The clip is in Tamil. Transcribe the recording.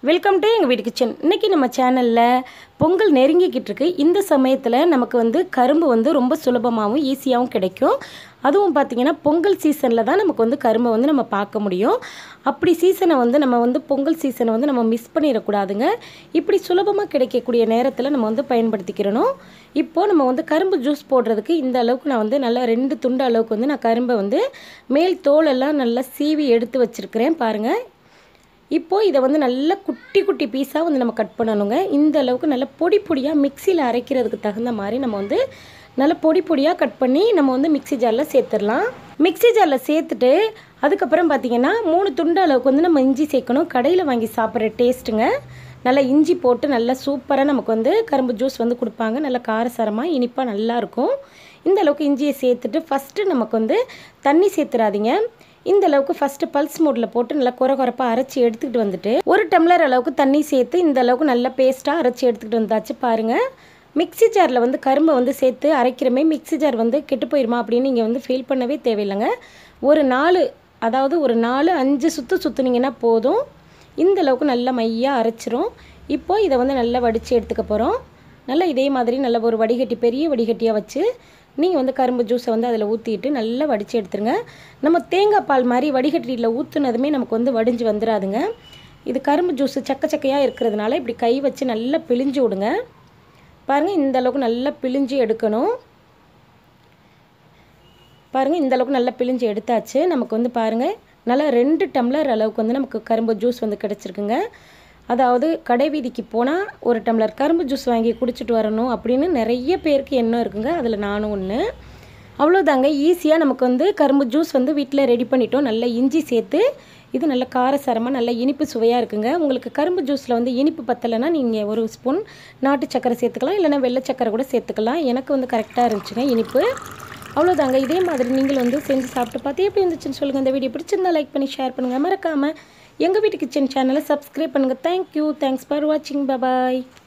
வெல்கம் டு எங்கள் வீட்டு கிச்சன் இன்றைக்கி நம்ம சேனலில் பொங்கல் நெருங்கிக்கிட்டு இருக்கு இந்த சமயத்தில் நமக்கு வந்து கரும்பு வந்து ரொம்ப சுலபமாகவும் ஈஸியாகவும் கிடைக்கும் அதுவும் பார்த்திங்கன்னா பொங்கல் சீசனில் தான் நமக்கு வந்து கரும்பை வந்து நம்ம பார்க்க முடியும் அப்படி சீசனை வந்து நம்ம வந்து பொங்கல் சீசனை வந்து நம்ம மிஸ் பண்ணிடக்கூடாதுங்க இப்படி சுலபமாக கிடைக்கக்கூடிய நேரத்தில் நம்ம வந்து பயன்படுத்திக்கிறணும் இப்போது நம்ம வந்து கரும்பு ஜூஸ் போடுறதுக்கு இந்த அளவுக்கு நான் வந்து நல்லா ரெண்டு துண்டு அளவுக்கு வந்து நான் கரும்பை வந்து மேல் தோலெல்லாம் நல்லா சீவி எடுத்து வச்சுருக்கிறேன் பாருங்கள் இப்போது இதை வந்து நல்லா குட்டி குட்டி பீஸாக வந்து நம்ம கட் பண்ணணுங்க இந்த அளவுக்கு நல்லா பொடி பொடியாக மிக்சியில் அரைக்கிறதுக்கு தகுந்த மாதிரி நம்ம வந்து நல்லா பொடி பொடியாக கட் பண்ணி நம்ம வந்து மிக்ஸி ஜாரில் சேர்த்துடலாம் மிக்ஸி ஜாரில் சேர்த்துட்டு அதுக்கப்புறம் பார்த்திங்கன்னா மூணு துண்டு அளவுக்கு வந்து நம்ம இஞ்சி சேர்க்கணும் கடையில் வாங்கி சாப்பிட்ற டேஸ்ட்டுங்க நல்லா இஞ்சி போட்டு நல்லா சூப்பராக நமக்கு வந்து கரும்பு ஜூஸ் வந்து கொடுப்பாங்க நல்லா காரசாரமாக இனிப்பாக நல்லாயிருக்கும் இந்த அளவுக்கு இஞ்சியை சேர்த்துட்டு ஃபஸ்ட்டு நமக்கு வந்து தண்ணி சேர்த்துறாதீங்க இந்த அளவுக்கு ஃபஸ்ட்டு பல்ஸ் மூடில் போட்டு நல்லா குறை குறைப்பாக அரைச்சி எடுத்துக்கிட்டு வந்துட்டு ஒரு டம்ளர் அளவுக்கு தண்ணி சேர்த்து இந்த அளவுக்கு நல்லா பேஸ்ட்டாக அரைச்சி எடுத்துக்கிட்டு வந்தாச்சு பாருங்கள் மிக்ஸி ஜாரில் வந்து கரும்பை வந்து சேர்த்து அரைக்கிறமே மிக்ஸி ஜார் வந்து கெட்டு போயிருமா அப்படின்னு நீங்கள் வந்து ஃபீல் பண்ணவே தேவையில்லைங்க ஒரு நாலு அதாவது ஒரு நாலு அஞ்சு சுற்று சுற்றுனீங்கன்னா போதும் இந்த அளவுக்கு நல்லா மையாக அரைச்சிரும் இப்போது இதை வந்து நல்லா வடித்து எடுத்துக்க போகிறோம் நல்லா இதே மாதிரி நல்ல ஒரு வடிகட்டி பெரிய வடிகட்டியாக வச்சு நீங்கள் வந்து கரும்பு ஜூஸை வந்து அதில் ஊற்றிட்டு நல்லா வடித்து எடுத்துருங்க நம்ம தேங்காய் பால் மாதிரி வடிகட்டியில் ஊற்றுனதுமே நமக்கு வந்து வடிஞ்சு வந்துடாதுங்க இது கரும்பு ஜூஸு சக்க சக்கையாக இருக்கிறதுனால இப்படி கை வச்சு நல்லா பிழிஞ்சு விடுங்க பாருங்கள் இந்த அளவுக்கு நல்லா பிழிஞ்சு எடுக்கணும் பாருங்கள் இந்த அளவுக்கு நல்லா பிழிஞ்சு எடுத்தாச்சு நமக்கு வந்து பாருங்கள் நல்லா ரெண்டு டம்ளர் அளவுக்கு வந்து நமக்கு கரும்பு ஜூஸ் வந்து கிடச்சிருக்குங்க அதாவது கடை வீதிக்கு போனால் ஒரு டம்ளர் கரும்பு ஜூஸ் வாங்கி குடிச்சிட்டு வரணும் அப்படின்னு நிறைய பேருக்கு எண்ணம் இருக்குங்க அதில் நானும் ஒன்று அவ்வளோதாங்க ஈஸியாக நமக்கு வந்து கரும்பு ஜூஸ் வந்து வீட்டில் ரெடி பண்ணிட்டோம் நல்லா இஞ்சி சேர்த்து இது நல்ல காரசாரமாக நல்ல இனிப்பு சுவையாக இருக்குங்க உங்களுக்கு கரும்பு ஜூஸில் வந்து இனிப்பு பத்தலைன்னா நீங்கள் ஒரு ஸ்பூன் நாட்டு சக்கரை சேர்த்துக்கலாம் இல்லைனா வெள்ளை சக்கரை கூட சேர்த்துக்கலாம் எனக்கு வந்து கரெக்டாக இருந்துச்சுங்க இனிப்பு அவ்வளோதாங்க இதே மாதிரி நீங்கள் வந்து செஞ்சு சாப்பிட்டு பார்த்து எப்படி இருந்துச்சுன்னு சொல்லுங்கள் இந்த வீடியோ பிடிச்சிருந்தா லைக் பண்ணி ஷேர் பண்ணுங்கள் மறக்காமல் எங்கள் வீட்டு கிச்சன் சேனலை சப்ஸ்கிரைப் பண்ணுங்கள் தேங்க்யூ தேங்க்ஸ் ஃபார் வாட்சிங் பபாய்